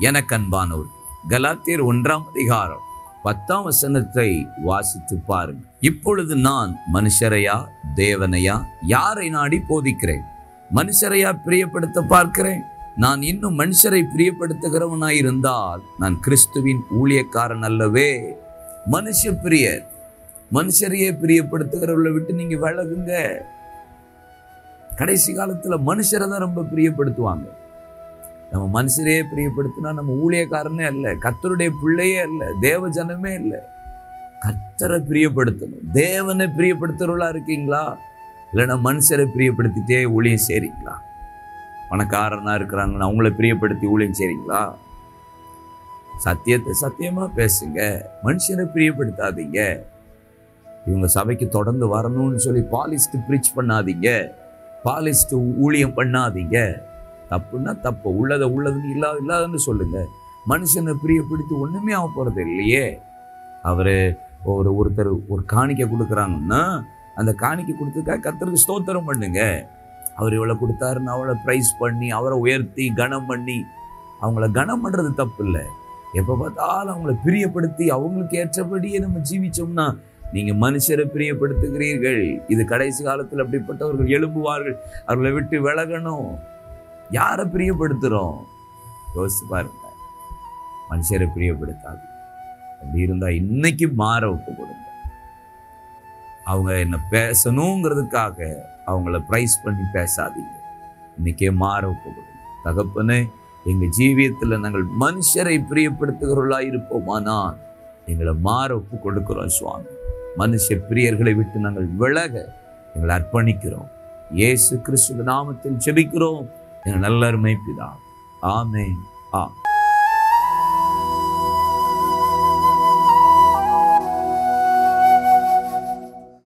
எனக்கு அன்பானவர் கலாத்தியர் ஒன்றாம் அதிகாரம் பத்தாம் வசனத்தை வாசித்து பாருங்க இப்பொழுது நான் மனுஷரையா தேவனையா யாரை நாடி போதிக்கிறேன் மனுஷரையா பிரியப்படுத்த பார்க்கிறேன் நான் இன்னும் மனுஷரை பிரியப்படுத்துகிறவனாய் இருந்தால் நான் கிறிஸ்துவின் ஊழியக்காரன் அல்லவே மனுஷ பிரியர் மனுஷரையே பிரியப்படுத்துகிறவர்களை விட்டு நீங்க விலகுங்க கடைசி காலத்துல மனுஷரை தான் ரொம்ப பிரியப்படுத்துவாங்க நம்ம மனுஷரையே பிரியப்படுத்தினா நம்ம ஊழியக்காரனே அல்ல கர்த்தருடைய பிள்ளையே அல்ல தேவ ஜனமே இல்லை கர்த்தரை பிரியப்படுத்தணும் தேவனை பிரியப்படுத்துறவளா இருக்கீங்களா இல்லைன்னா மனுஷரை பிரியப்படுத்திட்டே ஊழியம் செய்றீங்களா பணக்காரனா இருக்கிறாங்கன்னா அவங்கள பிரியப்படுத்தி ஊழியம் செய்றீங்களா சத்தியத்தை சத்தியமா பேசுங்க மனுஷரை பிரியப்படுத்தாதீங்க இவங்க சபைக்கு தொடர்ந்து வரணும்னு சொல்லி பாலிஸ்ட் ப்ரீச் பண்ணாதீங்க பாலிஸ்ட் ஊழியம் பண்ணாதீங்க தப்புன்னா தப்பு உள்ளதை உள்ளதுன்னு இல்லாத இல்லாதன்னு சொல்லுங்க மனுஷனை பிரியப்படுத்தி ஒண்ணுமே ஆக போறது இல்லையே அவரு ஒரு ஒருத்தர் ஒரு காணிக்கை கொடுக்குறாங்கன்னா அந்த காணிக்கை கொடுத்துக்கா கர்த்தருக்கு ஸ்தோத்திரம் பண்ணுங்க அவர் இவ்வளோ கொடுத்தாருன்னு அவளை ப்ரைஸ் பண்ணி அவரை உயர்த்தி கனம் பண்ணி அவங்கள கனம் பண்ணுறது தப்பு இல்லை எப்போ பார்த்தாலும் அவங்கள பிரியப்படுத்தி அவங்களுக்கு ஏற்றபடியே நம்ம ஜீவிச்சோம்னா நீங்க மனுஷரை பிரியப்படுத்துகிறீர்கள் இது கடைசி காலத்தில் அப்படிப்பட்டவர்கள் எழும்புவார்கள் அவர்களை விட்டு விலகணும் யாரை பிரியப்படுத்துறோம் யோசிச்சு பாருங்க மனுஷரை பிரியப்படுத்தாது அப்படி இருந்தா இன்னைக்கு மாற ஒப்பு கொடுங்க அவங்க என்ன பேசணுங்கிறதுக்காக அவங்கள ப்ரைஸ் பண்ணி பேசாதீங்க இன்னைக்கே மாற ஒப்பு கொடுங்க தகப்பனே எங்க ஜீவியத்துல நாங்கள் மனுஷரை பிரியப்படுத்துகிறவர்களா இருப்போமானால் எங்களை மாற ஒப்பு கொடுக்கிறோம் சுவாமி மனுஷ பிரியர்களை விட்டு நாங்கள் விலக எங்களை அர்ப்பணிக்கிறோம் இயேசு கிறிஸ்துவ நாமத்தில் ஜெபிக்கிறோம் எங்கள் நல்ல அருமை பிதா ஆமென் ஆ